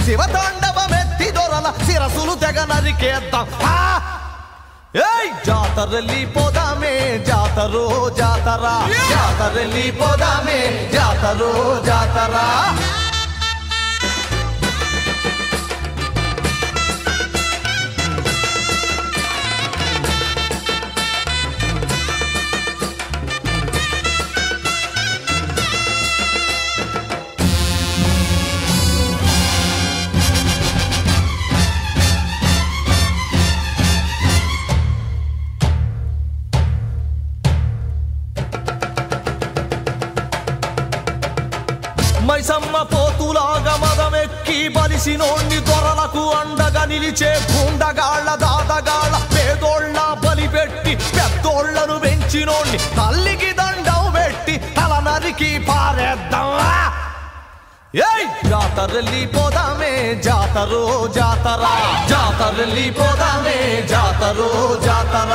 శివతాండవమెత్తి దొరల శిరసులు తెగ నరికేద్దాం ఆ! ఏయ్ జాతరల్లి పోదామే జాతరో జాతర జాతరల్లి పోదామే జాతరో జాతర మైసమ్మ పోతులాగా మదమెక్కి బలిసినోణ్ణి దొరలకు అండగా నిలిచే గుండగాళ్ళ దాదగాళ్ళ పేదోళ్ళ బలిపెట్టి పెద్దోళ్లను పెంచినోణ్ణి తల్లికి దండం పెట్టి తల నరికి పారేద్దామా ఏయ్ జాతరల్లి పోదామే జాతరో జాతర జాతరల్లి పోదామే జాతరో జాతర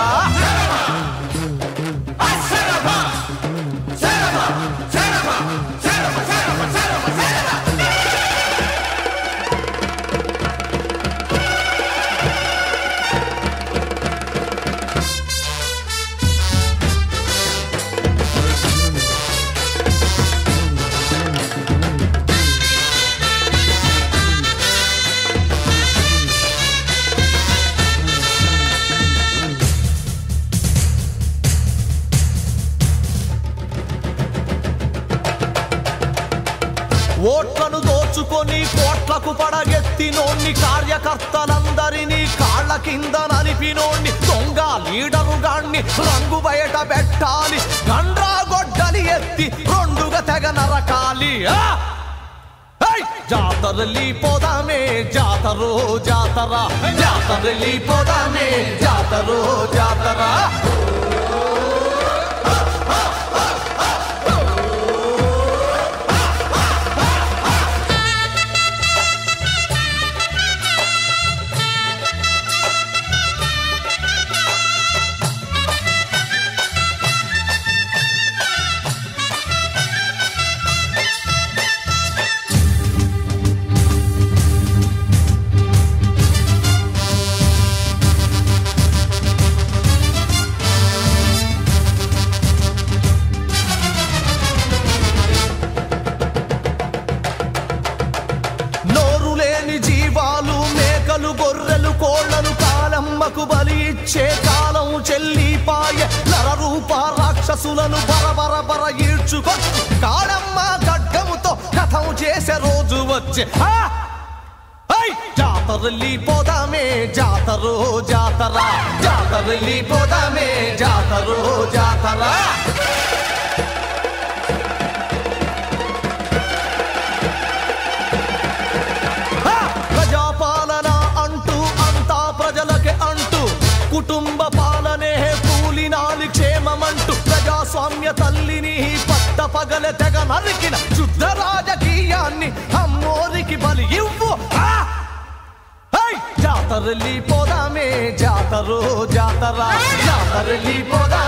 ఓట్లను దోచుకొని కోట్లకు పడగెత్తినోణ్ణి కార్యకర్తలందరినీ కాళ్ళ కింద నలిపినోణ్ణి దొంగ లీడరుగాణ్ణి రంగు బయట పెట్టాలి గండ్రా గొడ్డలి ఎత్తి రెండుగా తెగ నరకాలి ఆ! ఏయ్! జాతరల్లి పోదామే జాతరో జాతర జాతరల్లి పోదామే జాతరో జాతర నోరు లేని జీవాలు మేకలు గొర్రెలు కోళ్లను కాలమ్మకు బలి ఇచ్చే కాలం చెల్లిపాయ నర రూప రాక్షసులను బరబర బర ఈడ్చుకో కాళమ్మ ఖడ్గముతో కథం చేసే రోజు వచ్చే ఆ! ఐ! జాతరల్లి పోదామే జాతరో జాతర జాతరల్లి పోదామే జాతరో జాతర హా! ప్రజాపాలన అంటూ అంతా ప్రజలకే అంటూ కుటుంబ పాలనే కూలినాలి క్షేమమంటూ ప్రజాస్వామ్య తల్లిని పట్ట పగల తెగ నరికిన శుద్ధ రాజకీయాన్ని అమ్మోరికి బలి ఇవ్వు ఆ! హై! జాతరల్లి పోదామే జాతరో జాతర జాతరల్లి పోదామే